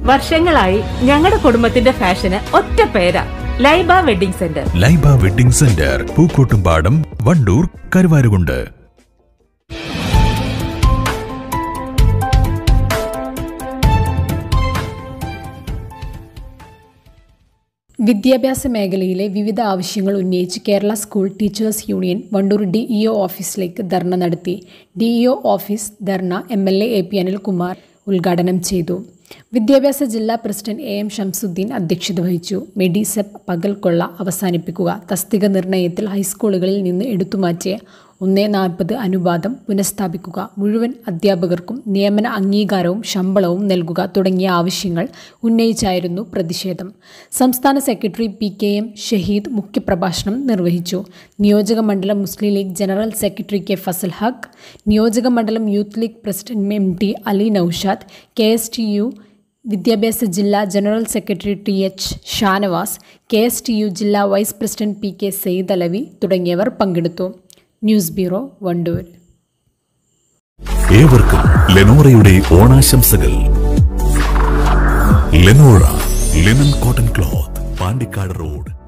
വർഷങ്ങളായി ഞങ്ങളുടെ കുടുംബത്തിന്റെ ഫാഷന് ഒറ്റ പേരാ Laiba wedding centre Laiba wedding centre Pookkottumpadam Wandoor Karuvarakundu വിദ്യാഭ്യാസ മേഖലയിലെ വിവിധ ആവശ്യങ്ങൾ ഉന്നയിച്ച് Kerala school teachers union Wandoor D E O ഓഫീസിലേക്ക് ധർണ നടത്തി D E O office dharna M L A A P Anilkumar ഉദ്ഘാടനം ചെയ്തു വിദ്യാഭ്യാസ ജില്ലാ പ്രസിഡന്റ് എ എം ഷംസുദ്ദീൻ അധ്യക്ഷത വഹിച്ചു മെഡിസെപ്പ് പകൽ കൊള്ള അവസാനിപ്പിക്കുക തസ്തിക നിർണയത്തിൽ ഹൈസ്കൂളുകളിൽ നിന്ന് എടുത്തുമാറ്റിയ ഒന്നേ നാൽപ്പത് അനുപാതം പുനഃസ്ഥാപിക്കുക മുഴുവൻ അധ്യാപകർക്കും നിയമന അംഗീകാരവും ശമ്പളവും നൽകുക തുടങ്ങിയ ആവശ്യങ്ങൾ ഉന്നയിച്ചായിരുന്നു പ്രതിഷേധം സംസ്ഥാന secretary P K M Shaheed മുഖ്യപ്രഭാഷണം നിർവഹിച്ചു നിയോജക മണ്ഡലം Muslim League general secretary K Fazal Haq നിയോജക മണ്ഡലം youth league president M T Ali Noushad K S T U വിദ്യാഭ്യാസ ജില്ലാ general secretary T H Shanavas K S T U ജില്ലാ vice president P K Sayed Alavi തുടങ്ങിയവർ പങ്കെടുത്തു ന്യൂസ് ബ്യൂറോ വണ്ടൂർ ഏവർക്കും ലെനോറയുടെ ഓണാശംസകൾ Lenora linen cotton cloth Pandikkad road